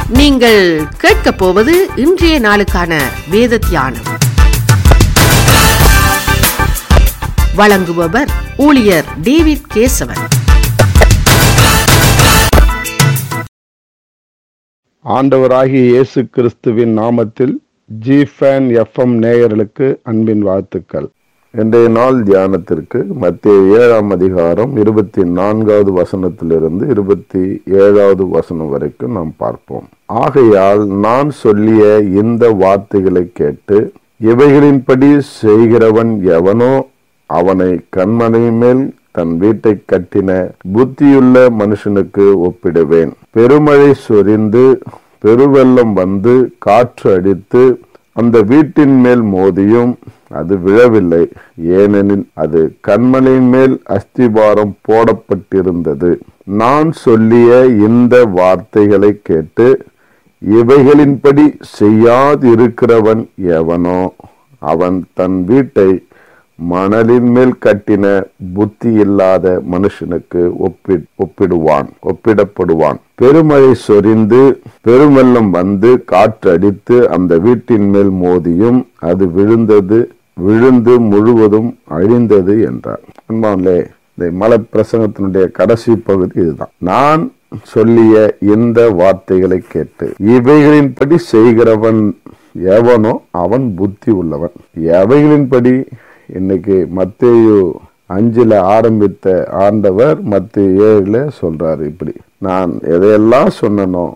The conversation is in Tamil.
நீங்கள் கேட்கப் போவது இன்றைய நாளுக்கான வேத தியானம் வழங்குபவர் ஊழியர் டேவிட் கேசவன் ஆண்டவராகிய இயேசு கிறிஸ்துவின் நாமத்தில் ஜிஃபேன் எஃப்எம் நேயர்களுக்கு அன்பின் வாழ்த்துக்கள் இன்றைய நாள் தியானத்திற்கு மத்திய ஏழாம் அதிகாரம் இருபத்தி நான்காவது வசனத்திலிருந்து இருபத்தி ஏழாவது வசனம் வரைக்கும் நாம் பார்ப்போம் ஆகையால் நான் சொல்லிய இந்த வார்த்தைகளை கேட்டு இவைகளின்படி செய்கிறவன் எவனோ அவனை கண்மனை மேல் தன் வீட்டை கட்டின புத்தியுள்ள மனுஷனுக்கு ஒப்பிடுவேன் பெருமழை சொரிந்து பெருவெள்ளம் வந்து காற்று அடித்து அந்த வீட்டின் மேல் மோதியும் அது விழவில்லை ஏனெனில் அது கண்மலையின் மேல் அஸ்திபாரம் போடப்பட்டிருந்தது நான் சொல்லிய இந்த வார்த்தைகளை கேட்டு இவைகளின்படி செய்யாதிருக்கிறவன் எவனோ அவன் தன் வீட்டை மணலின் மேல் கட்டின புத்தி இல்லாத மனுஷனுக்கு ஒப்பி ஒப்பிடுவான் ஒப்பிடப்படுவான் பெருமழை சொரிந்து பெருமெல்லம் வந்து காற்று அடித்து அந்த வீட்டின் மேல் மோதியும் அது விழுந்தது விழுந்து முழுவதும் அழிந்தது என்றார் அன்பான்லே இந்த மலை பிரசங்கத்தினுடைய கடைசி பகுதி இதுதான் நான் சொல்லிய இந்த வார்த்தைகளை கேட்டு இவைகளின்படி செய்கிறவன் எவனோ அவன் புத்தி உள்ளவன் எவைகளின்படி இன்னைக்கு மத்தேயு அஞ்சுல ஆரம்பித்த ஆண்டவர் மத்திய ஏழுல சொல்றாரு இப்படி நான் எதையெல்லாம் சொன்னனோ